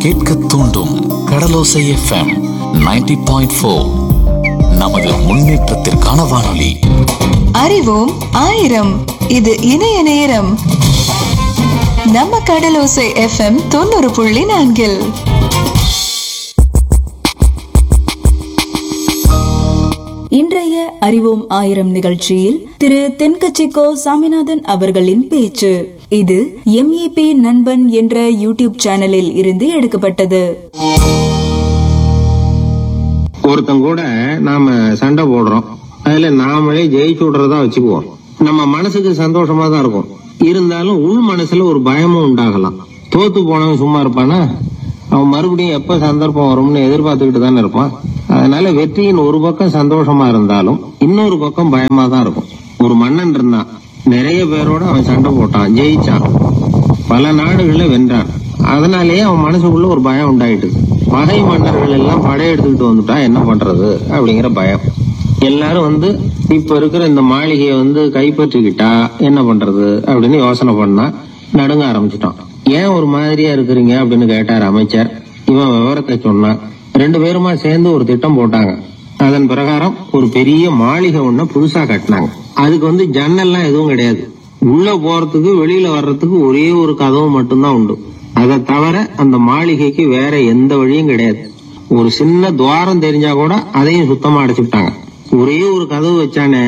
கேட்க தூண்டும் கடலோசை FM 90.4 point four நமது முன்னேற்றத்திற்கான வானொலி அறிவோம் ஆயிரம் இது இணைய நேரம் நம்ம கடலோசை எஃப்எம் தொண்ணூறு புள்ளி நான்கில் இன்றைய அறிவோம் ஆயிரம் நிகழ்ச்சியில் திரு தென்கச்சிக்கோ சாமிநாதன் அவர்களின் பேச்சு இது எம்ஏபி நண்பன் என்ற யூடியூப் சேனலில் இருந்து எடுக்கப்பட்டது ஒருத்தன் கூட நாம சண்டை போடுறோம் அதுல நாமளே ஜெயிச்சு விடுறதா வச்சுக்குவோம் நம்ம மனசுக்கு சந்தோஷமா தான் இருக்கும் இருந்தாலும் உள் மனசுல ஒரு பயமும் உண்டாகலாம் தோத்து போனவன் சும்மா இருப்பானா அவன் மறுபடியும் எப்ப சந்தர்ப்பம் வரும்னு எதிர்பார்த்துக்கிட்டு தானே இருப்பான் அதனால வெற்றியின் ஒரு பக்கம் சந்தோஷமா இருந்தாலும் இன்னொரு பக்கம் பயமா தான் இருக்கும் ஒரு மன்னன் இருந்தான் நிறைய பேரோட அவன் சண்டை போட்டான் ஜெயிச்சான் பல நாடுகளை வென்றான் அதனாலேயே அவன் மனசுக்குள்ள ஒரு பயம் உண்டாயிட்டு பகை மன்னர்கள் எல்லாம் படையெடுத்துக்கிட்டு வந்துட்டா என்ன பண்றது அப்படிங்கிற பயம் எல்லாரும் வந்து இப்ப இருக்கிற இந்த மாளிகையை வந்து கைப்பற்றிக்கிட்டா என்ன பண்றது அப்படின்னு யோசனை பண்ணா நடுங்க ஆரம்பிச்சிட்டான் ஏன் ஒரு மாதிரியா இருக்கிறீங்க அப்படின்னு கேட்டார் அமைச்சர் இவன் விவரத்தை சொன்னான் ரெண்டு பேருமா சேர்ந்து ஒரு திட்டம் போட்டாங்க அதன் பிரகாரம் ஒரு பெரிய மாளிகை ஒண்ணு புதுசா கட்டினாங்க அதுக்கு வந்து ஜன்னல்லாம் எதுவும் கிடையாது உள்ள போறதுக்கு வெளியில வர்றதுக்கு ஒரே ஒரு கதவு மட்டும்தான் உண்டு அதை தவிர அந்த மாளிகைக்கு வேற எந்த வழியும் கிடையாது ஒரு சின்ன துவாரம் தெரிஞ்சா கூட அதையும் சுத்தமா அடைச்சுட்டாங்க ஒரே ஒரு கதவு வச்சானே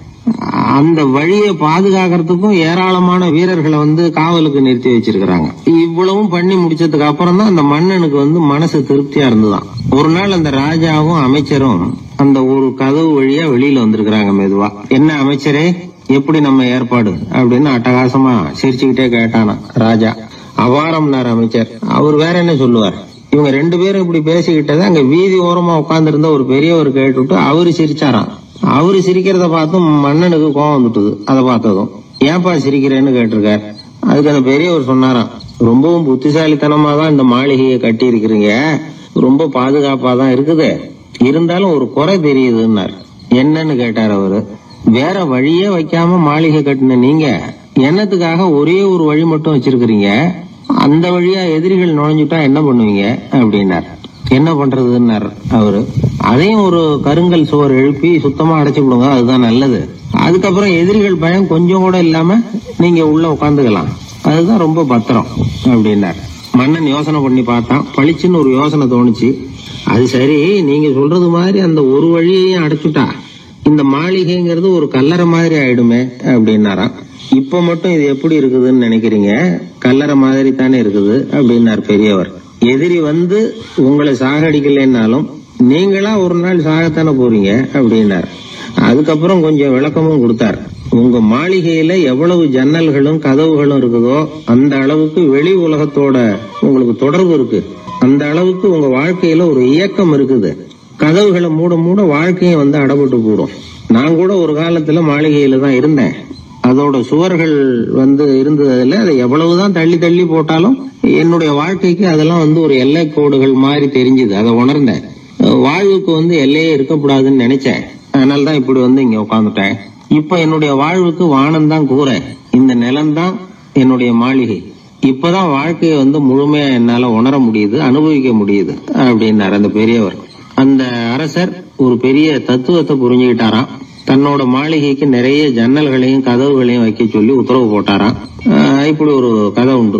அந்த வழியை பாதுகாக்கிறதுக்கும் ஏராளமான வீரர்களை வந்து காவலுக்கு நிறுத்தி வச்சிருக்கிறாங்க இவ்வளவும் பண்ணி முடிச்சதுக்கு அப்புறம் தான் அந்த மன்னனுக்கு வந்து மனசு திருப்தியா இருந்துதான் ஒரு நாள் அந்த ராஜாவும் அமைச்சரும் அந்த ஒரு கதவு வழியா வெளியில வந்திருக்கிறாங்க மெதுவா என்ன அமைச்சரே எப்படி நம்ம ஏற்பாடு அப்படின்னு அட்டகாசமா சிரிச்சுக்கிட்டே கேட்டானா ராஜா அபாரம்னார் அமைச்சர் அவர் வேற என்ன சொல்லுவார் இவங்க ரெண்டு பேரும் இப்படி பேசிக்கிட்டதை அங்க வீதி ஓரமா உட்கார்ந்து இருந்த ஒரு பெரியவர் கேட்டுட்டு அவரு சிரிச்சாராம் அவரு சிரிக்கிறத பார்த்தும் மன்னனுக்கு கோவம் வந்துட்டுது அதை பார்த்ததும் ஏன்பா சிரிக்கிறேன்னு கேட்டிருக்கார் அதுக்கு அந்த பெரியவர் சொன்னாராம் ரொம்பவும் புத்திசாலித்தனமா தான் இந்த மாளிகையை கட்டி இருக்கிறீங்க ரொம்ப பாதுகாப்பா தான் இருக்குது இருந்தாலும் ஒரு குறை தெரியுதுன்னார் என்னன்னு கேட்டார் அவரு வேற வழியே வைக்காம மாளிகை கட்டின நீங்க என்னத்துக்காக ஒரே ஒரு வழி மட்டும் வச்சிருக்கிறீங்க அந்த வழியா எதிரிகள் நுழைஞ்சுட்டா என்ன பண்ணுவீங்க அப்படின்னார் என்ன பண்றதுன்னார் அவரு அதையும் ஒரு கருங்கல் சுவர் எழுப்பி சுத்தமா அடைச்சு விடுங்க அதுதான் நல்லது அதுக்கப்புறம் எதிரிகள் பயம் கொஞ்சம் கூட இல்லாம நீங்க உள்ள உட்காந்துக்கலாம் அதுதான் ரொம்ப பத்திரம் அப்படின்னார் மன்னன் யோசனை பண்ணி பார்த்தான் பளிச்சுன்னு ஒரு யோசனை தோணுச்சு அது சரி நீங்க சொல்றது மாதிரி அந்த ஒரு வழியையும் அடைச்சுட்டா இந்த மாளிகைங்கிறது ஒரு கல்லறை மாதிரி ஆயிடுமே அப்படின்னாராம் இப்ப மட்டும் இது எப்படி இருக்குதுன்னு நினைக்கிறீங்க கல்லறை மாதிரி தானே இருக்குது அப்படின்னார் பெரியவர் எதிரி வந்து உங்களை சாகடிக்கலைன்னாலும் நீங்களா ஒரு நாள் சாகத்தானே போறீங்க அப்படின்னார் அதுக்கப்புறம் கொஞ்சம் விளக்கமும் கொடுத்தார் உங்க மாளிகையில எவ்வளவு ஜன்னல்களும் கதவுகளும் இருக்குதோ அந்த அளவுக்கு வெளி உலகத்தோட உங்களுக்கு தொடர்பு இருக்கு அந்த அளவுக்கு உங்க வாழ்க்கையில ஒரு இயக்கம் இருக்குது கதவுகளை மூட மூட வாழ்க்கையும் வந்து அடப்பட்டு போடும் நான் கூட ஒரு காலத்துல மாளிகையில தான் இருந்தேன் அதோட சுவர்கள் வந்து இருந்ததுல அதை எவ்வளவுதான் தள்ளி தள்ளி போட்டாலும் என்னுடைய வாழ்க்கைக்கு அதெல்லாம் வந்து ஒரு எல்லை கோடுகள் மாதிரி தெரிஞ்சுது அதை உணர்ந்தேன் வாழ்வுக்கு வந்து எல்லையே இருக்கக்கூடாதுன்னு நினைச்சேன் அதனால தான் இப்படி வந்து இங்க உட்காந்துட்டேன் இப்ப என்னுடைய வாழ்வுக்கு வானம் தான் கூரை இந்த நிலம் தான் என்னுடைய மாளிகை இப்பதான் வாழ்க்கையை வந்து முழுமையா என்னால உணர முடியுது அனுபவிக்க முடியுது அப்படின்னாரு அந்த பெரியவர் அந்த அரசர் ஒரு பெரிய தத்துவத்தை புரிஞ்சுக்கிட்டாராம் தன்னோட மாளிகைக்கு நிறைய ஜன்னல்களையும் கதவுகளையும் வைக்க சொல்லி உத்தரவு போட்டாராம் ஆஹ் இப்படி ஒரு கதை உண்டு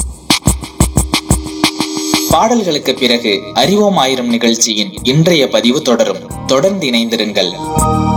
பாடல்களுக்கு பிறகு அறிவோம் ஆயிரம் நிகழ்ச்சியின் இன்றைய பதிவு தொடரும் தொடர்ந்து இணைந்திருங்கள்